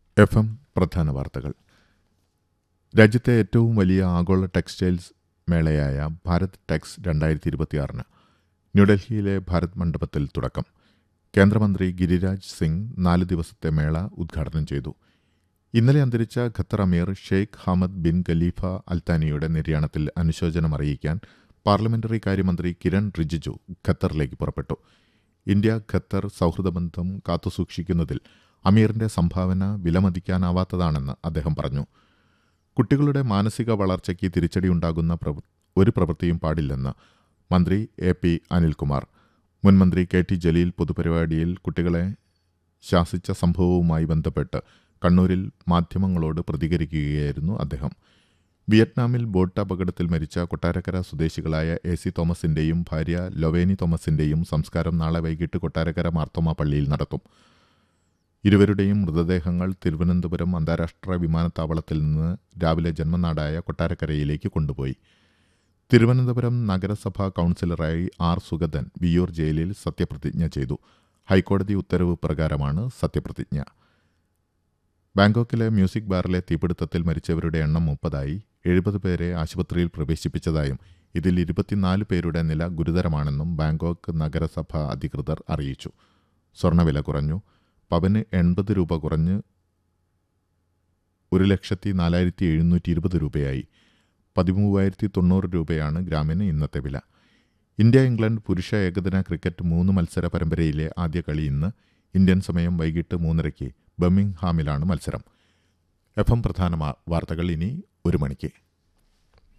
F M പ്രധാന വാർത്തകൾ രാജ്യത്തെ ഏറ്റവും വലിയ ആഗോള ടെക്സ്റ്റൈൽസ് മേളയായ ഭാരത് ടെക്സ് രണ്ടായിരത്തി ഇരുപത്തിയാറിന് ന്യൂഡൽഹിയിലെ ഭാരത് മണ്ഡപത്തിൽ തുടക്കം കേന്ദ്രമന്ത്രി ഗിരിരാജ് സിംഗ് നാല് ദിവസത്തെ മേള ഉദ്ഘാടനം ചെയ്തു ഇന്നലെ അന്തരിച്ച ഖത്തർ അമീർ ഷെയ്ഖ് ഹമദ് ബിൻ ഖലീഫ അൽത്താനിയുടെ നിര്യാണത്തിൽ അനുശോചനം അറിയിക്കാൻ പാർലമെന്ററി കാര്യമന്ത്രി കിരൺ റിജിജു ഖത്തറിലേക്ക് പുറപ്പെട്ടു ഇന്ത്യ ഖത്തർ സൗഹൃദബന്ധം കാത്തുസൂക്ഷിക്കുന്നതിൽ അമീറിന്റെ സംഭാവന വിലമതിക്കാനാവാത്തതാണെന്ന് അദ്ദേഹം പറഞ്ഞു കുട്ടികളുടെ മാനസിക വളർച്ചയ്ക്ക് തിരിച്ചടിയുണ്ടാകുന്ന പ്രവൃ- ഒരു പ്രവൃത്തിയും പാടില്ലെന്ന് മന്ത്രി എ പി അനിൽകുമാർ മുൻമന്ത്രി കെ ടി ജലീൽ പൊതുപരിപാടിയിൽ കുട്ടികളെ ശാസിച്ച സംഭവവുമായി ബന്ധപ്പെട്ട് കണ്ണൂരിൽ മാധ്യമങ്ങളോട് പ്രതികരിക്കുകയായിരുന്നു അദ്ദേഹം വിയറ്റ്നാമിൽ ബോട്ട് അപകടത്തിൽ മരിച്ച കൊട്ടാരക്കര സ്വദേശികളായ എ സി തോമസിന്റെയും ഭാര്യ ലൊവേനി തോമസിന്റെയും സംസ്കാരം നാളെ വൈകിട്ട് കൊട്ടാരക്കര മാർത്തോമ പള്ളിയിൽ നടത്തും ഇരുവരുടെയും മൃതദേഹങ്ങൾ തിരുവനന്തപുരം അന്താരാഷ്ട്ര വിമാനത്താവളത്തിൽ നിന്ന് രാവിലെ ജന്മനാടായ കൊട്ടാരക്കരയിലേക്ക് കൊണ്ടുപോയി തിരുവനന്തപുരം നഗരസഭാ കൗൺസിലറായി ആർ സുഗതൻ വിയൂർ ജയിലിൽ സത്യപ്രതിജ്ഞ ചെയ്തു ഹൈക്കോടതി ഉത്തരവ് പ്രകാരമാണ് സത്യപ്രതിജ്ഞ ബാങ്കോക്കിലെ മ്യൂസിക് ബാറിലെ തീപിടുത്തത്തിൽ മരിച്ചവരുടെ എണ്ണം മുപ്പതായി എഴുപത് പേരെ ആശുപത്രിയിൽ പ്രവേശിപ്പിച്ചതായും ഇതിൽ ഇരുപത്തിനാല് പേരുടെ നില ഗുരുതരമാണെന്നും ബാങ്കോക്ക് നഗരസഭ അധികൃതർ അറിയിച്ചു സ്വർണ്ണവില കുറഞ്ഞു പവന് എൺപത് രൂപ കുറഞ്ഞ് ഒരു ലക്ഷത്തി നാലായിരത്തി എഴുന്നൂറ്റി ഇരുപത് രൂപയായി പതിമൂവായിരത്തി തൊണ്ണൂറ് രൂപയാണ് ഗ്രാമിന് ഇന്നത്തെ വില ഇന്ത്യ ഇംഗ്ലണ്ട് പുരുഷ ഏകദിന ക്രിക്കറ്റ് മൂന്ന് മത്സര പരമ്പരയിലെ ആദ്യ കളി ഇന്ന് ഇന്ത്യൻ സമയം വൈകിട്ട് മൂന്നരയ്ക്ക് ബർമിംഗ്ഹാമിലാണ് മത്സരം എഫ് എം പ്രധാന വാ- വാർത്തകൾ ഇനി ഒരു മണിക്ക്